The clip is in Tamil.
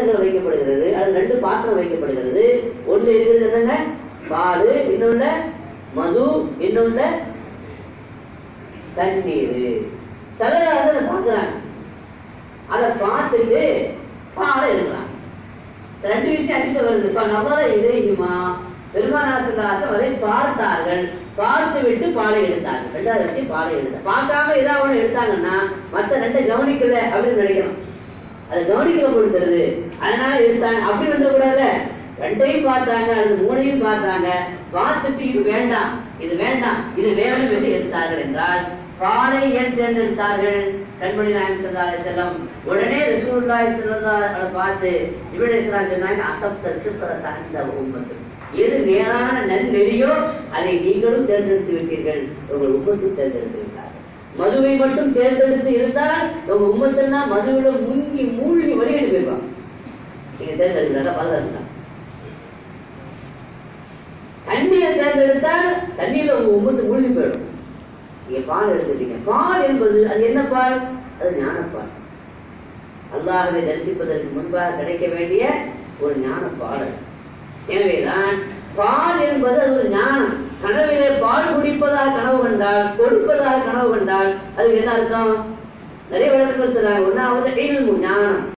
பாத்திரங்கள் வைக்கப்படுகிறது அது ரெண்டு பாத்திரம் வைக்கப்படுகிறது ஒன்று இருக்கிறது என்னங்க பால் இன்னொன்னு மது இன்னொன்னு தண்ணீர் சிலர் வந்து அதை பார்க்குறாங்க அதை பார்த்துட்டு பாலை எடுக்கிறாங்க ரெண்டு விஷயம் அதிசயம் வருது இப்போ நவர இறையுமா பெருமானாசன் அதை பார்த்தார்கள் பார்த்து விட்டு பாலை எடுத்தாங்க ரெண்டாவது விஷயம் பாலை எடுத்தாங்க பார்க்காம ஏதாவது ஒன்று எடுத்தாங்கன்னா மற்ற ரெண்டை கவனிக்கல அப்படின்னு நினைக்கணும் அதை கவனிக்கல கொடுத்துருது அதனால எடுத்தாங்க அப்படி வந்துடக்கூடாதுல்ல ரெண்டையும் பார்த்தாங்க அது மூணையும் பார்த்தாங்க பார்த்துட்டு இது வேண்டாம் இது வேண்டாம் இது வேணும் என்று எடுத்தார்கள் என்றால் பாலை ஏன் தேர்ந்தெடுத்தார்கள் கண்மணி நாயகம் சொல்லாத செல்லம் உடனே ரசூலுல்லாஹி ஸல்லல்லாஹு அலைஹி வஸல்லம் பார்த்து இப்ராஹிம் இஸ்லாம் சொன்னாங்க அசப்த சித்திர தகுந்த உம்மத்து எது நேரான நன்னெறியோ அதை நீங்களும் தேர்ந்தெடுத்து விட்டீர்கள் உங்கள் உம்மத்தும் தேர்ந்தெடுத்து விட்டார்கள் மதுவை மட்டும் தேர்ந்தெடுத்து இருந்தால் உங்க உம்மத்தெல்லாம் மதுவிட முங்கி மூழ்கி வழியிட்டு போயிருப்பாங்க நீங்க தேர்ந்தெடுக்கிறதா பலதான் தண்ணியை தேர்ந்தெடுத்தால் தண்ணியில உங்க உம்மத்து மூழ்கி போயிடும் நீங்க பால் எடுத்துட்டீங்க பால் என்பது அது என்ன பால் அது ஞானப்பால் அல்லாஹ்வை தரிசிப்பதற்கு முன்பாக கிடைக்க வேண்டிய ஒரு ஞான பாடல் எனவேதான் பால் என்பது அது ஒரு ஞானம் கனவிலே பால் குடிப்பதாக கனவு கண்டால் கொடுப்பதாக கனவு கண்டால் அது என்ன அர்த்தம் நிறைய விளக்கங்கள் சொல்றாங்க ஒன்னாவது ஞானம்